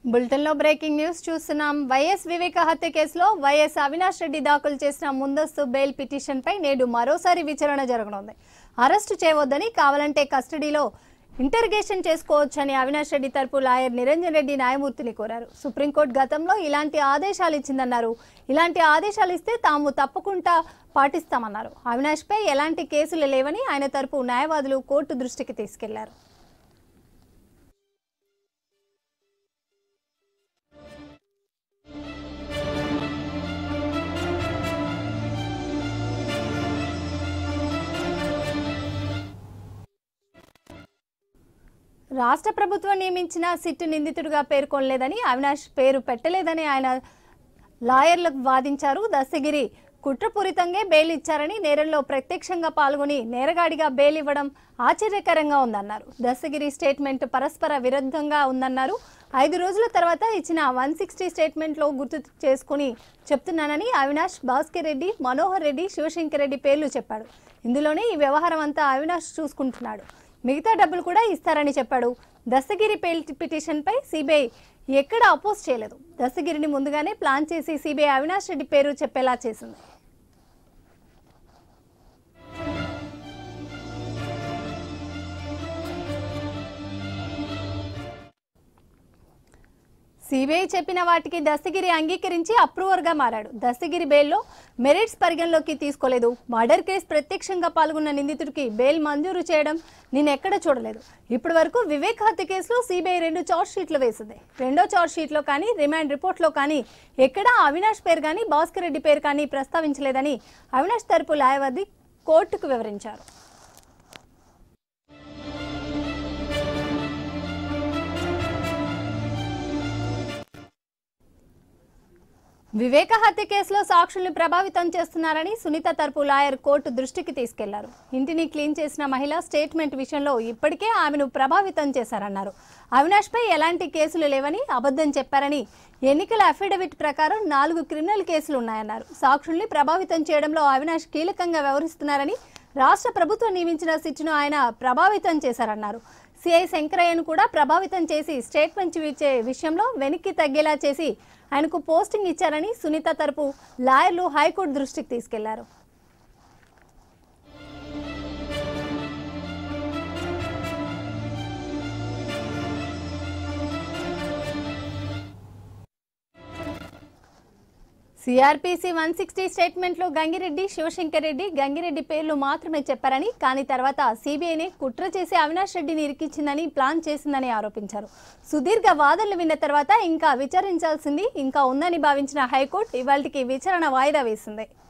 బులెటిన్లో breaking news చూస్తున్నాం YS Viveka హత్య కేసులో వైఎస్ అవినాష్ రెడ్డి దాఖలు చేసిన ముందస్తు బెయిల్ పిటిషన్పై నేడు మరోసారి విచారణ జరగనుంది అరెస్టు చేయవద్దని కావాలంటే కస్టడీలో ఇంటర్గేషన్ చేసుకోవచ్చని అవినాష్ రెడ్డి తరపు లాయర్ నిరంజన్ రెడ్డి న్యాయమూర్తిని కోరారు సుప్రీంకోర్టు గతంలో ఇలాంటి ఆదేశాలు ఇచ్చిందన్నారు ఇలాంటి ఆదేశాలు ఇస్తే తాము తప్పకుండా పాటిస్తామన్నారు అవినాష్పై ఎలాంటి కేసులు లేవని ఆయన తరపు న్యాయవాదులు కోర్టు దృష్టికి తీసుకెళ్లారు రాష్ట్ర ప్రభుత్వం నియమించిన సిట్ నిందితుడిగా పేర్కొనలేదని అవినాష్ పేరు పెట్టలేదని ఆయన లాయర్లకు వాదించారు దశగిరి కుట్రపూరితంగా బెయిల్ ఇచ్చారని నేరంలో ప్రత్యక్షంగా పాల్గొని నేరగాడిగా బెయిల్ ఇవ్వడం ఆశ్చర్యకరంగా ఉందన్నారు దశగిరి స్టేట్మెంట్ పరస్పర విరుద్ధంగా ఉందన్నారు ఐదు రోజుల తర్వాత ఇచ్చిన వన్ సిక్స్టీ స్టేట్మెంట్లో గుర్తు చేసుకుని చెప్తున్నానని అవినాష్ భాస్కర్ రెడ్డి మనోహర్ రెడ్డి శివశంకర్ రెడ్డి పేర్లు చెప్పాడు ఇందులోనే ఈ వ్యవహారం అంతా అవినాష్ చూసుకుంటున్నాడు మిగతా డబ్బులు కూడా ఇస్తారని చెప్పాడు దస్తగిరి పేల్ పిటిషన్పై సిబిఐ ఎక్కడ అపోజ్ చేయలేదు దస్తగిరిని ముందుగానే ప్లాన్ చేసి సిబిఐ అవినాష్ రెడ్డి పేరు చెప్పేలా చేసింది సిబిఐ చెప్పిన వాటికి దస్తగిరి అంగీకరించి అప్రూవర్గా మారాడు దస్తగిరి బెయిల్లో మెరిట్స్ పరిగణలోకి తీసుకోలేదు మర్డర్ కేసు ప్రత్యక్షంగా పాల్గొన్న నిందితుడికి బెయిల్ మంజూరు చేయడం నేను ఎక్కడ చూడలేదు ఇప్పటి వరకు వివేక్ హత్య కేసులో సిబిఐ రెండు చార్జ్ షీట్లు వేసింది రెండో చార్జ్ షీట్లో కానీ రిమాండ్ రిపోర్ట్లో కానీ ఎక్కడా అవినాష్ పేరు కానీ భాస్కర్ రెడ్డి పేరు కానీ ప్రస్తావించలేదని అవినాష్ తరపు న్యాయవాది కోర్టుకు వివరించారు వివేక హత్య కేసులో సాక్షుల్ని ప్రభావితం చేస్తున్నారని సునీత తరపు లాయర్ కోర్టు దృష్టికి తీసుకెళ్లారు ఇంటిని క్లీన్ చేసిన మహిళ స్టేట్మెంట్ విషయంలో ఇప్పటికే ఆమెను ప్రభావితం చేశారన్నారు అవినాష్పై ఎలాంటి కేసులు లేవని అబద్ధం చెప్పారని ఎన్నికల అఫిడవిట్ ప్రకారం నాలుగు క్రిమినల్ కేసులు ఉన్నాయన్నారు సాక్షుల్ని ప్రభావితం చేయడంలో అవినాష్ కీలకంగా వ్యవహరిస్తున్నారని రాష్ట్ర ప్రభుత్వం నియమించిన సిట్ను ఆయన ప్రభావితం చేశారన్నారు సిఐ శంకరయ్యను కూడా ప్రభావితం చేసి స్టేట్మెంట్ ఇచ్చే విషయంలో వెనక్కి తగ్గేలా చేసి ఆయనకు పోస్టింగ్ ఇచ్చారని సునీత తరపు లాయర్లు హైకోర్టు దృష్టికి తీసుకెళ్లారు సిఆర్పిసి వన్ సిక్స్టీ స్టేట్మెంట్లో గంగిరెడ్డి శివశంకర్ రెడ్డి గంగిరెడ్డి పేర్లు మాత్రమే చెప్పారని కానీ తర్వాత సిబిఐనే కుట్ర చేసి అవినాష్ రెడ్డిని ఇరికించిందని ప్లాన్ చేసిందని ఆరోపించారు సుదీర్ఘ వాదనలు విన్న తర్వాత ఇంకా విచారించాల్సింది ఇంకా ఉందని భావించిన హైకోర్టు ఇవాళకి విచారణ వాయిదా వేసింది